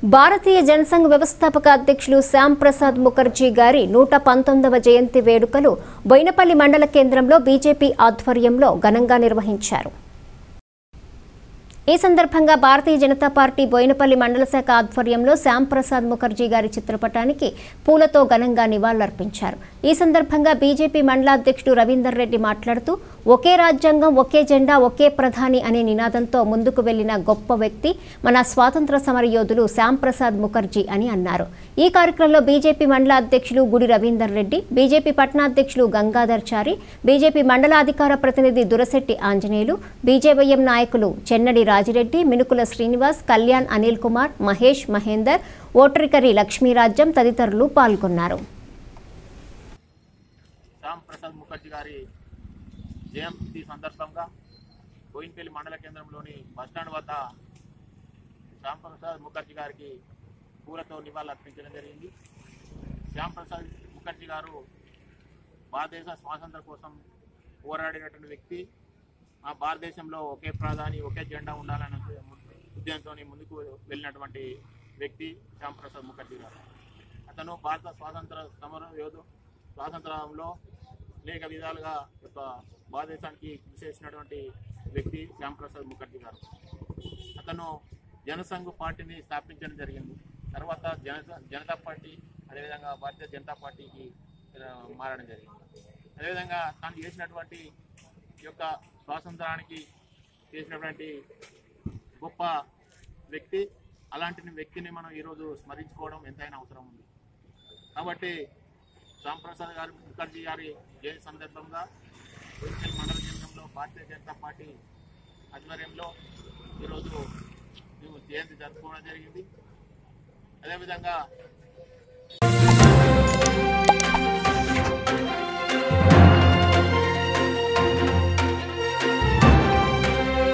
భారతీయ జనసంఘ్ వ్యవస్థాపక అధ్యక్షులు శ్యామ్ ప్రసాద్ ముఖర్జీ గారి నూట పంతొమ్మిదవ జయంతి వేడుకలు బోయినపల్లి మండల కేంద్రంలో బీజేపీ ఆధ్వర్యంలో ఘనంగా నిర్వహించారు ఈ సందర్భంగా భారతీయ జనతా పార్టీ బోయినపల్లి మండల శాఖ ఆధ్వర్యంలో శ్యామ్ ప్రసాద్ ముఖర్జీ గారి చిత్రపటానికి పూలతో ఘనంగా నివాళులర్పించారు ఈ సందర్భంగా బీజేపీ మండలాధ్యక్షుడు రవీందర్ రెడ్డి మాట్లాడుతూ ఒకే రాజ్యాంగం ఒకే జెండా ఒకే ప్రధాని అనే నినాదంతో ముందుకు వెళ్లిన గొప్ప వ్యక్తి మన స్వాతంత్ర సమర యోధులు శ్యామ్ ప్రసాద్ ముఖర్జీ అని అన్నారు ఈ కార్యక్రమంలో బీజేపీ మండల అధ్యక్షులు గుడి రవీందర్ రెడ్డి బీజేపీ పట్టణాధ్యక్షులు గంగాధర్ చారి బీజేపీ మండల అధికార ప్రతినిధి దురశెట్టి ఆంజనేయులు బీజేవైఎం నాయకులు చెన్నడి రాజిరెడ్డి మినుకుల శ్రీనివాస్ కళ్యాణ్ అనిల్ కుమార్ మహేష్ మహేందర్ ఓటరికరి లక్ష్మీరాజ్యం తదితరులు పాల్గొన్నారు శ్యామ్ ప్రసాద్ ముఖర్జీ గారి జయంతి సందర్భంగా బోయిన్పల్లి మండల కేంద్రంలోని బస్టాండ్ వద్ద శ్యామ్ ప్రసాద్ ముఖర్జీ గారికి పూలతో నివాళులు అర్పించడం జరిగింది శ్యామ్ ప్రసాద్ ముఖర్జీ గారు భారతదేశ స్వాతంత్రం కోసం పోరాడినటువంటి వ్యక్తి ఆ భారతదేశంలో ఒకే ప్రధాని ఒకే జెండా ఉండాలనే ఉద్యమంతో ముందుకు వెళ్ళినటువంటి వ్యక్తి శ్యామ్ ప్రసాద్ ముఖర్జీ గారు అతను భారత స్వాతంత్ర సమర యోధు స్వాతంత్రంలో అనేక విధాలుగా యొక్క భారతదేశానికి కృషి చేసినటువంటి వ్యక్తి శ్యామ్ ప్రసాద్ ముఖర్జీ గారు అతను జనసంఘ్ పార్టీని స్థాపించడం జరిగింది తర్వాత జన జనతా పార్టీ అదేవిధంగా భారతీయ జనతా పార్టీకి ఆ, మారడం జరిగింది అదేవిధంగా తాను చేసినటువంటి ఈ యొక్క స్వాతంత్రానికి చేసినటువంటి గొప్ప వ్యక్తి అలాంటి వ్యక్తిని మనం ఈరోజు స్మరించుకోవడం ఎంతైనా అవసరం ఉంది కాబట్టి శ్యామప్రసాద్ గారు ముఖర్జీ గారి జయంతి సందర్భంగా బోయినపల్లి మండల కేంద్రంలో భారతీయ జనతా పార్టీ ఆధ్వర్యంలో ఈరోజు మేము జయంతి జరుపుకోవడం జరిగింది అదేవిధంగా